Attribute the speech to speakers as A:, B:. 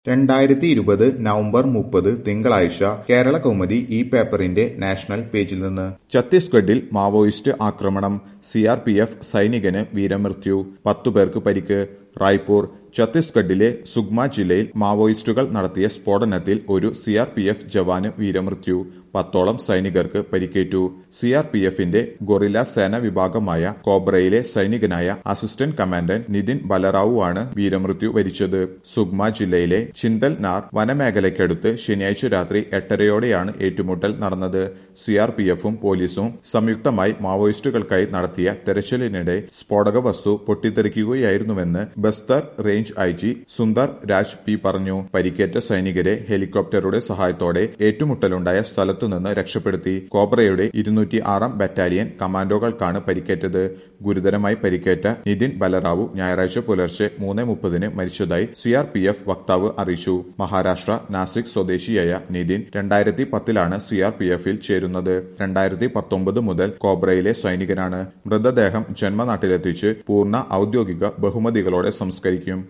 A: രണ്ടായിരത്തി ഇരുപത് നവംബർ മുപ്പത് തിങ്കളാഴ്ച കേരള കൗമുദി ഈ പേപ്പറിന്റെ നാഷണൽ പേജിൽ നിന്ന് ഛത്തീസ്ഗഡിൽ മാവോയിസ്റ്റ് ആക്രമണം സിആർപിഎഫ് സൈനികന് വീരമൃത്യു പത്തുപേർക്ക് പരിക്ക് റായ്പൂർ ഛത്തീസ്ഗഡിലെ സുഗ്മ ജില്ലയിൽ മാവോയിസ്റ്റുകൾ നടത്തിയ സ്ഫോടനത്തിൽ ഒരു സിആർപിഎഫ് ജവാന് വീരമൃത്യു പത്തോളം സൈനികർക്ക് പരിക്കേറ്റു സിആർപിഎഫിന്റെ ഗൊറില്ല സേന വിഭാഗമായ കോബ്രയിലെ സൈനികനായ അസിസ്റ്റന്റ് കമാൻഡന്റ് നിതിൻ ബലറാവു ആണ് വീരമൃത്യു വരിച്ചത് സുഗ്മ ജില്ലയിലെ ചിന്തൽനാർ വനമേഖലയ്ക്കടുത്ത് ശനിയാഴ്ച രാത്രി എട്ടരയോടെയാണ് ഏറ്റുമുട്ടൽ നടന്നത് സിആർപിഎഫും പോലീസും സംയുക്തമായി മാവോയിസ്റ്റുകൾക്കായി നടത്തിയ തെരച്ചിലിനിടെ സ്ഫോടക വസ്തു പൊട്ടിത്തെറിക്കുകയായിരുന്നുവെന്ന് Bastar range I G Sundar Raj P പറഞ്ഞു പരിക്കേറ്റ സൈനികരെ ഹെലികോപ്റ്ററുടെ സഹായത്തോടെ ഏറ്റുമുട്ടലുണ്ടായ സ്ഥലത്തുനിന്ന് രക്ഷപ്പെടുത്തി കോബ്രയുടെ ഇരുന്നൂറ്റി ആറാം ബറ്റാലിയൻ കമാൻഡോകൾക്കാണ് പരിക്കേറ്റത് ഗുരുതരമായി പരിക്കേറ്റ നിതിൻ ബലറാവു ഞായറാഴ്ച പുലർച്ചെ മൂന്ന് മുപ്പതിന് മരിച്ചതായി സിആർപിഎഫ് വക്താവ് അറിയിച്ചു മഹാരാഷ്ട്ര നാസിക് സ്വദേശിയായ നിതിൻ രണ്ടായിരത്തി പത്തിലാണ് സിആർപിഎഫിൽ ചേരുന്നത് രണ്ടായിരത്തി പത്തൊമ്പത് മുതൽ കോബ്രയിലെ സൈനികനാണ് മൃതദേഹം ജന്മനാട്ടിലെത്തിച്ച് പൂർണ്ണ ഔദ്യോഗിക ബഹുമതികളോടെ സംസ്കരിക്കും